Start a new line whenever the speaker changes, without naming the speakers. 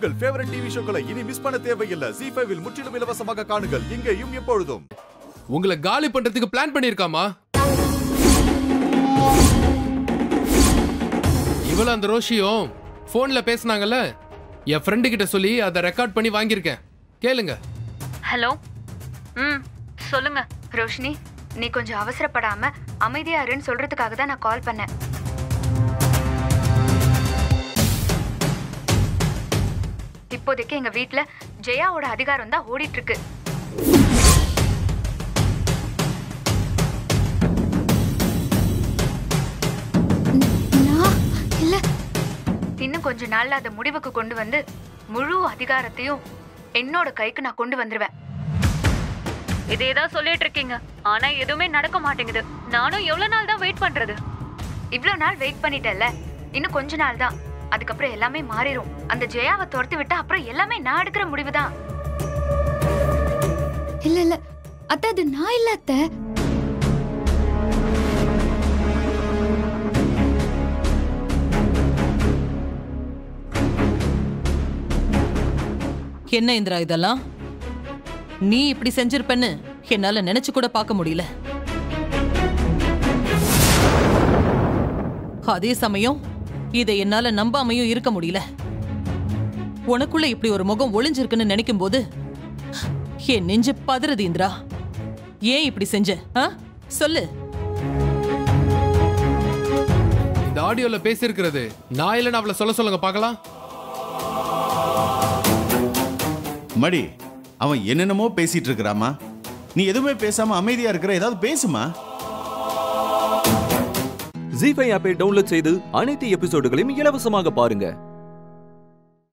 உங்கள் favourite TV ஷோக்களை இனி miss பண்ண தேவையில்லை ஜி ஃபைவில் முற்றிலும் இலவசமாக காணுங்கள் இங்கேயும் எப்பொழுதும்
உங்களை காலி பண்றதுக்கு பிளான் பண்ணிருக்காமா இவள அந்த ரோஷியும் போன்ல பேசுனாங்கல்ல என் ஃப்ரெண்டு கிட்ட சொல்லி அதை ரெக்கார்ட் பண்ணி வாங்கியிருக்கேன் கேளுங்க
ஹலோ ம் சொல்லுங்க
ரோஷினி நீ கொஞ்சம் அவசரப்படாம அமைதியா இருன்னு சொல்றதுக்காக தான் நான் கால் பண்ணேன் இப்போதைக்கு எங்க வீட்ல ஜெயாவோட அதிகாரம் தான் ஓடிட்டு இருக்கு
நான் இல்ல
இன்னும் கொஞ்ச நாள்ல அதை முடிவுக்கு கொண்டு வந்து முழு அதிகாரத்தையும் என்னோட கைக்கு நான் கொண்டு வந்துருவேன்
இதே தான் சொல்லிட்டு இருக்கீங்க ஆனா எதுவுமே நடக்க மாட்டேங்குது நானும் எவ்வளவு நாள் தான் வெயிட் பண்றது
இவ்ளோ நாள் வெயிட் பண்ணிட்டேல்ல இன்னும் கொஞ்ச நாள் தான் அதுக்கப்புறம் எல்லாமே மாறிடும் அந்த ஜெயாவை துரத்தி விட்டா அப்புறம் எல்லாமே நான் எடுக்கிற முடிவு தான்
இல்ல இல்ல அத்தை அது நான் இல்ல அத்தை
என்ன இந்திரா இதெல்லாம் நீ இப்படி செஞ்சிருப்பேன்னு என்னால நினைச்சு கூட பார்க்க முடியல அதே சமயம் இதை என்னால நம்பாமையும் இருக்க முடியல உனக்குள்ள இப்படி ஒரு முகம் ஒளிஞ்சிருக்குன்னு நினைக்கும் போது என் நெஞ்சு பதறுது இந்திரா ஏன் இப்படி செஞ்ச ஆ? சொல்லு
இந்த ஆடியோல பேசியிருக்கிறது நான் இல்லைன்னு அவளை சொல்ல சொல்லுங்க பார்க்கலாம்
மடி அவன் என்னென்னமோ பேசிட்டு இருக்கிறாமா நீ எதுவுமே பேசாம அமைதியா இருக்கிற ஏதாவது பேசுமா
ஜி ஃபைவ் ஆப்பை டவுன்லோட் செய்து அனைத்து எபிசோடுகளையும் இலவசமாக பாருங்க